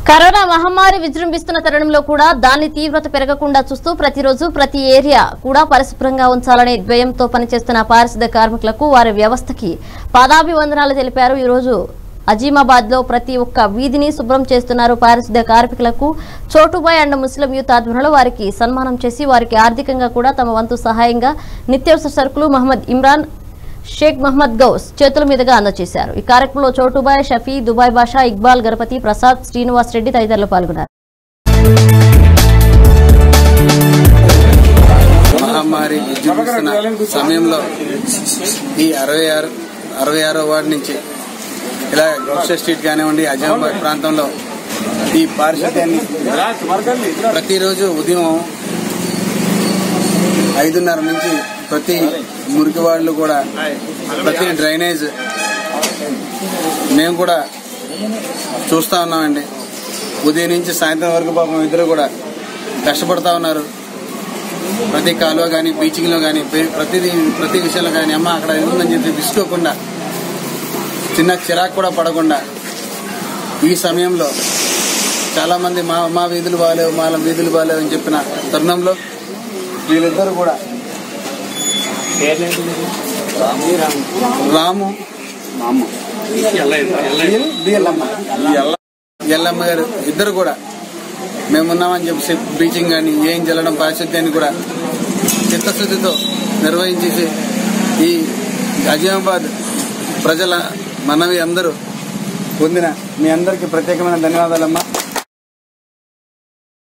corona మహమ్మారి విజృంభిస్తున్న తరుణంలో కూడా దాని తీవ్రత పెరగకుండా చూస్తూ ప్రతిరోజు ప్రతి ఏరియా కూడా పరిశుభ్రంగా ఉంచాలనే ద్వయంతో పనిచేస్తున్న పారిశుద్ధ కార్మికులకు వారి వ్యవస్థకి పాదాభివందనాలు తెలిపారు ఈ రోజు అజీమాబాద్ లో ప్రతి ఒక్క వీధిని శుభ్రం చేస్తున్నారు పారిశుద్ధ కార్మికులకు చోటుబాయ్ అండ్ ముస్లిం యూత్ ఆధ్వర్యంలో వారికి సన్మానం చేసి వారికి ఆర్థికంగా కూడా తమ వంతు సహాయంగా నిత్యావసర సరుకులు మహమ్మద్ ఇమ్రాన్ షేక్ మహమ్మద్ గౌస్ చేతుల మీదుగా అందజేశారు ఈ కార్యక్రమంలో చోటుబాయ్ షఫీ దుబాయ్ బాషా ఇక్బాల్ గణపతి ప్రసాద్ శ్రీనివాస్ రెడ్డి తదితరులు పాల్గొన్నారు మహమ్మారి విజృంభిస్తున్న సమయంలో ఈ అరవై ఆరు అరవై ఆరో వార్డు నుంచి ఇలా గౌష స్ట్రీట్ కానివ్వండి అజామాబాద్ ప్రాంతంలో ఈ పారిశుద్ధ్యాన్ని ప్రతిరోజు ఉదయం ఐదున్నర నుంచి ప్రతి మురికి వాళ్ళు కూడా ప్రతి డ్రైనేజ్ మేము కూడా చూస్తా ఉన్నామండి ఉదయం నుంచి సాయంత్రం వరకు పాపం ఇద్దరు కూడా కష్టపడతా ఉన్నారు ప్రతి కాలువ కానీ బీచింగ్ లో కానీ ప్రతిదీ ప్రతి విషయంలో కానీ అమ్మ అక్కడ ఇది ఉందని చెప్పి విసుకోకుండా చిన్న చిరాకు కూడా పడకుండా ఈ సమయంలో చాలా మంది మా మా వీధులు బాగాలేవు మా వీధులు బాగాలేవు అని చెప్పిన తరుణంలో వీళ్ళిద్దరు కూడా రాము బిఎల్లమ్మ ఎల్లమ్మ గారు ఇద్దరు కూడా మేమున్నామని చెప్పి బ్లీచింగ్ కానీ ఏం చల్లడం పారిశుద్ధ్యాన్ని కూడా చిత్తశుద్ధితో నిర్వహించేసి ఈ అజామాబాద్ ప్రజల మనవి అందరూ పొందిన మీ అందరికీ ప్రత్యేకమైన ధన్యవాదాలమ్మా